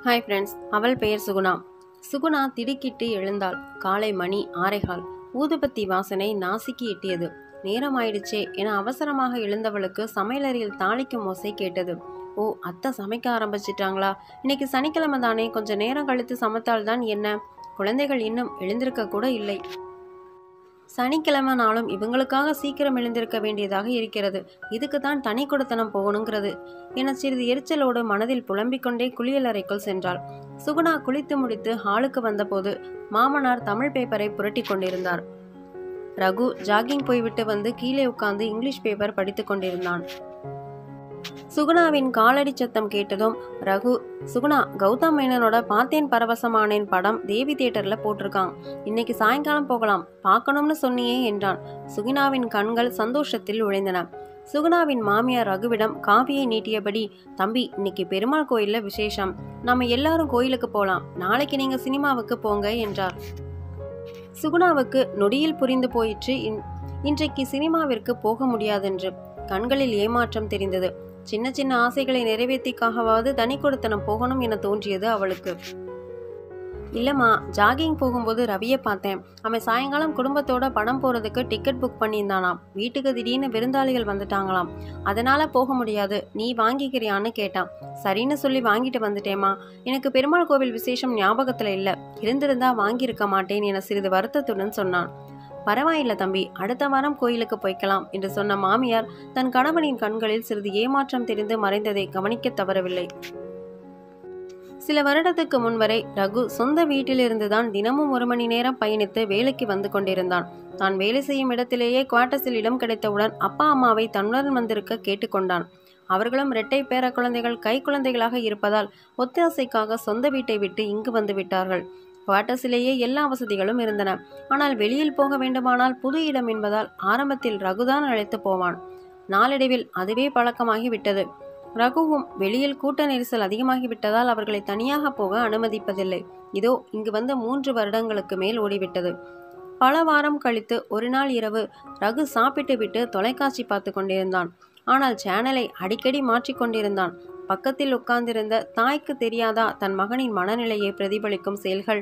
hi friends அவள் பெயர் சுகுணா சுகுணா திடுக்கிட்டு எழுந்தாள் காலை மணி ஆரைகால் ஊதுபத்தி வாசனை நாசிக்கு எட்டியது நேரம் ஆயிடுச்சே என அவசரமாக எழுந்தவளுக்கு சமையலறையில் தாளிக்கும் ஓசை கேட்டது ஓ அத்தை சமைக்க ஆரம்பிச்சிட்டாங்களா இன்னைக்கு சனிக்கிழமை தானே கொஞ்சம் நேரம் கழித்து சமைத்தால்தான் என்ன குழந்தைகள் இன்னும் எழுந்திருக்க கூட இல்லை சனிக்கிழமை நாளும் இவங்களுக்காக சீக்கிரம் எழுந்திருக்க வேண்டியதாக இருக்கிறது இதுக்கு தான் தனி கொடுத்தனம் போகணுங்கிறது என சிறிது எரிச்சலோடு மனதில் புலம்பிக் கொண்டே குளியலறைக்குள் சென்றாள் சுகுணா குளித்து முடித்து ஹாலுக்கு வந்தபோது மாமனார் தமிழ் பேப்பரை புரட்டி கொண்டிருந்தார் ரகு ஜாகிங் போய்விட்டு வந்து கீழே உட்கார்ந்து இங்கிலீஷ் பேப்பர் படித்துக் கொண்டிருந்தான் சுகுணாவின் காலடி சத்தம் கேட்டதும் ரகு சுகுணா கௌதம் மேனனோட பார்த்தேன் பரவசமானேன் படம் தேவி தியேட்டர்ல போட்டிருக்கான் இன்னைக்கு சாயங்காலம் போகலாம் பார்க்கணும்னு சொன்னியே என்றான் சுகுணாவின் கண்கள் சந்தோஷத்தில் உழைந்தன சுகுணாவின் மாமியார் ரகுவிடம் காவியை நீட்டியபடி தம்பி இன்னைக்கு பெருமாள் கோயில்ல விசேஷம் நம்ம எல்லாரும் கோயிலுக்கு போலாம் நாளைக்கு நீங்க சினிமாவுக்கு போங்க என்றார் சுகுணாவுக்கு நொடியில் புரிந்து போயிற்று இன்- இன்றைக்கு சினிமாவிற்கு போக முடியாதென்று கண்களில் ஏமாற்றம் தெரிந்தது சின்ன சின்ன ஆசைகளை நிறைவேற்றிக்காகவாவது தனி கொடுத்தனம் போகணும் என தோன்றியது அவளுக்கு இல்லம்மா ஜாகிங் போகும்போது ரவியை பார்த்தேன் அவன் சாயங்காலம் குடும்பத்தோட படம் போறதுக்கு டிக்கெட் புக் பண்ணியிருந்தானாம் வீட்டுக்கு திடீர்னு விருந்தாளிகள் வந்துட்டாங்களாம் அதனால போக முடியாது நீ வாங்கிக்கிறியான்னு கேட்டான் சரின்னு சொல்லி வாங்கிட்டு வந்துட்டேம்மா எனக்கு பெருமாள் கோவில் விசேஷம் ஞாபகத்துல இல்ல இருந்திருந்தா வாங்கியிருக்க மாட்டேன் என சிறிது வருத்தத்துடன் சொன்னான் பரவாயில்ல தம்பி அடுத்த வாரம் கோயிலுக்கு போய்க்கலாம் என்று சொன்ன மாமியார் தன் கணவனின் கண்களில் சிறிது ஏமாற்றம் தெரிந்து மறைந்ததை கவனிக்க தவறவில்லை சில வருடத்துக்கு முன்வரை ரகு சொந்த வீட்டிலிருந்துதான் தினமும் ஒரு மணி நேரம் பயணித்து வேலைக்கு வந்து கொண்டிருந்தான் தான் வேலை செய்யும் இடத்திலேயே குவார்ட்டர்ஸில் இடம் கிடைத்தவுடன் அப்பா அம்மாவை தன்னுடன் வந்திருக்க கேட்டுக்கொண்டான் அவர்களும் இரட்டை பேர குழந்தைகள் கை குழந்தைகளாக இருப்பதால் ஒத்தாசைக்காக சொந்த வீட்டை விட்டு இங்கு வந்து விட்டார்கள் குவார்ட்டர்ஸிலேயே எல்லா வசதிகளும் இருந்தன ஆனால் வெளியில் போக வேண்டுமானால் புது இடம் என்பதால் ஆரம்பத்தில் ரகுதான் அழைத்து போவான் நாளடைவில் அதுவே பழக்கமாகி விட்டது ரகுவும் வெளியில் கூட்ட நெரிசல் அதிகமாகி விட்டதால் அவர்களை தனியாக போக அனுமதிப்பதில்லை இதோ இங்கு வந்த மூன்று வருடங்களுக்கு மேல் ஓடிவிட்டது பல வாரம் கழித்து ஒரு நாள் இரவு ரகு சாப்பிட்டு விட்டு தொலைக்காட்சி பார்த்து கொண்டிருந்தான் ஆனால் சேனலை அடிக்கடி மாற்றிக் கொண்டிருந்தான் பக்கத்தில் உட்கார்ந்திருந்த தாய்க்கு தெரியாதா தன் மகனின் மனநிலையை பிரதிபலிக்கும் செயல்கள்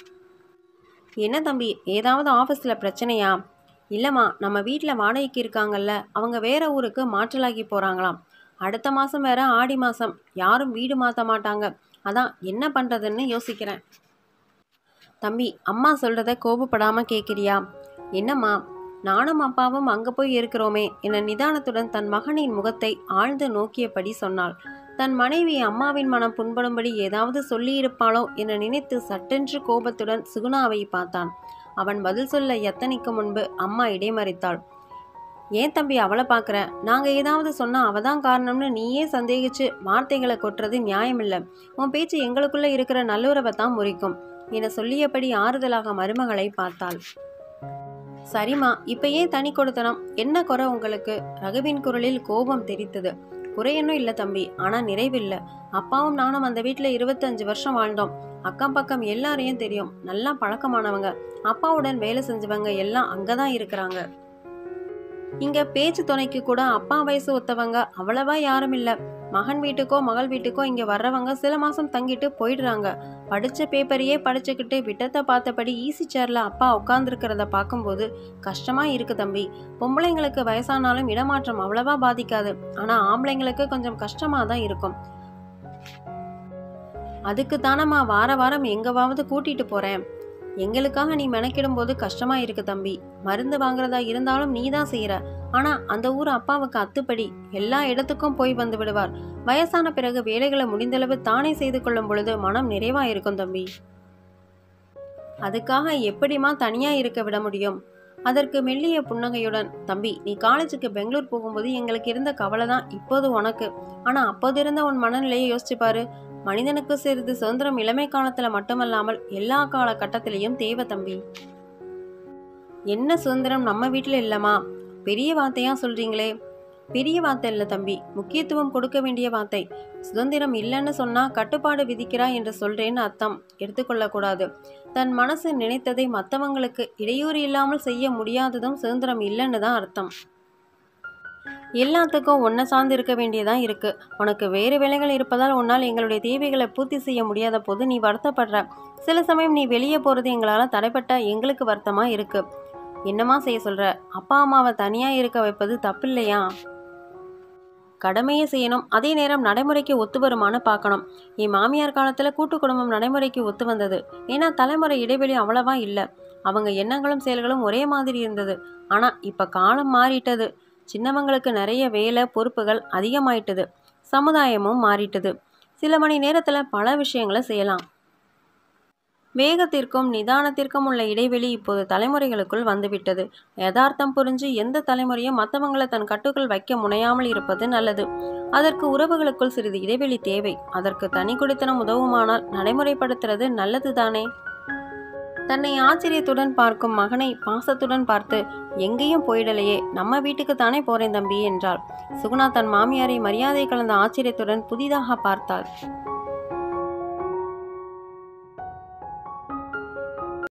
என்ன தம்பி ஏதாவது ஆஃபீஸில் பிரச்சனையா இல்லைம்மா நம்ம வீட்டில் வாடகைக்கு இருக்காங்கல்ல அவங்க வேற ஊருக்கு மாற்றலாகி போகிறாங்களாம் அடுத்த மாதம் வேற ஆடி மாதம் யாரும் வீடு மாற்ற மாட்டாங்க அதான் என்ன பண்ணுறதுன்னு யோசிக்கிறேன் தம்பி அம்மா சொல்கிறத கோபப்படாமல் கேட்குறியா என்னம்மா நானும் அப்பாவும் அங்கே போய் இருக்கிறோமே என நிதானத்துடன் தன் மகனின் முகத்தை ஆழ்ந்து நோக்கியபடி சொன்னாள் தன் மனைவி அம்மாவின் மனம் புண்படும்படி ஏதாவது சொல்லியிருப்பாளோ என நினைத்து சட்டென்று கோபத்துடன் சுகுணாவை பார்த்தான் அவன் பதில் சொல்ல எத்தனைக்கு முன்பு அம்மா இடைமறித்தாள் ஏன் தம்பி அவளை பார்க்குற நாங்கள் ஏதாவது சொன்னா அவ தான் காரணம்னு நீயே சந்தேகிச்சு வார்த்தைகளை கொட்டுறது நியாயமில்லை உன் பேச்சு எங்களுக்குள்ள இருக்கிற நல்லுறவை தான் முறிக்கும் என சொல்லியபடி ஆறுதலாக மருமகளை பார்த்தாள் சரிம்மா இப்ப ஏன் தனி கொடுத்தனம் என்ன குறை உங்களுக்கு ரகுவின் குரலில் கோபம் தெரித்தது குறையொன்னும் இல்லை தம்பி ஆனா நிறைவில்ல அப்பாவும் நானும் அந்த வீட்டில் இருபத்தஞ்சு வருஷம் வாழ்ந்தோம் அக்கம் பக்கம் எல்லாரையும் தெரியும் நல்லா பழக்கமானவங்க அப்பாவுடன் வேலை செஞ்சவங்க எல்லாம் அங்கதான் இருக்கிறாங்க இங்க பேச்சு துணைக்கு கூட அப்பா வயசு ஒத்தவங்க அவ்வளவா யாரும் இல்ல மகன் வீட்டுக்கோ மகள் வீட்டுக்கோ இங்க வர்றவங்க சில மாசம் தங்கிட்டு போயிடுறாங்க படிச்ச பேப்பரையே படிச்சுக்கிட்டு விட்டத்தை பார்த்தபடி ஈஸி சேர்ல அப்பா உட்கார்ந்துருக்கிறத பார்க்கும்போது கஷ்டமா இருக்கு தம்பி பொம்பளைங்களுக்கு வயசானாலும் இடமாற்றம் அவ்வளவா பாதிக்காது ஆனா ஆம்பளைங்களுக்கு கொஞ்சம் கஷ்டமா தான் இருக்கும் அதுக்கு தானம்மா வார வாரம் எங்கவாவது கூட்டிட்டு போறேன் எங்களுக்காக நீ மெனக்கிடும் போது கஷ்டமா இருக்கு தம்பி மருந்து வாங்குறதா இருந்தாலும் நீ தான் செய்யற ஆனா அந்த ஊர் அப்பாவுக்கு அத்துப்படி எல்லா இடத்துக்கும் போய் வந்து விடுவார் வயசான பிறகு வேலைகளை முடிந்தளவு தானே செய்து கொள்ளும் பொழுது மனம் நிறைவா இருக்கும் தம்பி அதுக்காக எப்படிமா தனியா இருக்க விட முடியும் அதற்கு மெல்லிய புன்னகையுடன் தம்பி நீ காலேஜுக்கு பெங்களூர் போகும்போது எங்களுக்கு இருந்த கவலை தான் இப்போது உனக்கு ஆனா அப்போது இருந்த உன் மனநிலையை யோசிச்சு பாரு மனிதனுக்கு சிறிது சுதந்திரம் இளமை காலத்துல மட்டுமல்லாமல் எல்லா கால கட்டத்திலையும் தேவை தம்பி என்ன சுதந்திரம் நம்ம வீட்டில் இல்லைம்மா பெரிய வார்த்தையா சொல்றீங்களே பெரிய வார்த்தை இல்லை தம்பி முக்கியத்துவம் கொடுக்க வேண்டிய வார்த்தை சுதந்திரம் இல்லைன்னு சொன்னா கட்டுப்பாடு விதிக்கிறா என்று சொல்றேன்னு அர்த்தம் எடுத்துக்கொள்ளக்கூடாது தன் மனசு நினைத்ததை மற்றவங்களுக்கு இடையூறு இல்லாமல் செய்ய முடியாததும் சுதந்திரம் இல்லைன்னு தான் அர்த்தம் எல்லாத்துக்கும் ஒன்றை சார்ந்து இருக்க வேண்டியதான் இருக்கு உனக்கு வேறு வேலைகள் இருப்பதால் உன்னால் எங்களுடைய தேவைகளை பூர்த்தி செய்ய முடியாத போது நீ வருத்தப்படுற சில சமயம் நீ வெளியே போகிறது எங்களால் தடைப்பட்ட எங்களுக்கு வருத்தமாக இருக்கு என்னம்மா செய்ய சொல்ற அப்பா அம்மாவை தனியாக இருக்க வைப்பது தப்பில்லையா கடமையை செய்யணும் அதே நேரம் நடைமுறைக்கு ஒத்து வருமானு பார்க்கணும் என் மாமியார் காலத்தில் கூட்டு குடும்பம் நடைமுறைக்கு ஒத்து வந்தது ஏன்னா தலைமுறை இடைவெளி அவ்வளவா இல்லை அவங்க எண்ணங்களும் செயல்களும் ஒரே மாதிரி இருந்தது ஆனால் இப்போ காலம் மாறிட்டது சின்னவங்களுக்கு நிறைய வேலை பொறுப்புகள் அதிகமாயிட்டது சமுதாயமும் மாறிட்டது சில மணி நேரத்தில் பல விஷயங்களை செய்யலாம் வேகத்திற்கும் நிதானத்திற்கும் உள்ள இடைவெளி இப்போது தலைமுறைகளுக்குள் வந்துவிட்டது யதார்த்தம் புரிஞ்சு எந்த தலைமுறையும் மற்றவங்களை தன் கட்டுக்குள் வைக்க முனையாமல் இருப்பது நல்லது அதற்கு உறவுகளுக்குள் சிறிது இடைவெளி தேவை அதற்கு தனி குடித்தனம் உதவுமானால் நடைமுறைப்படுத்துறது நல்லது தானே தன்னை ஆச்சரியத்துடன் பார்க்கும் மகனை பாசத்துடன் பார்த்து எங்கேயும் போயிடலையே நம்ம வீட்டுக்கு தானே போறேன் தம்பி என்றாள் சுகுணா தன் மாமியாரை மரியாதை கலந்த ஆச்சரியத்துடன் புதிதாக பார்த்தாள்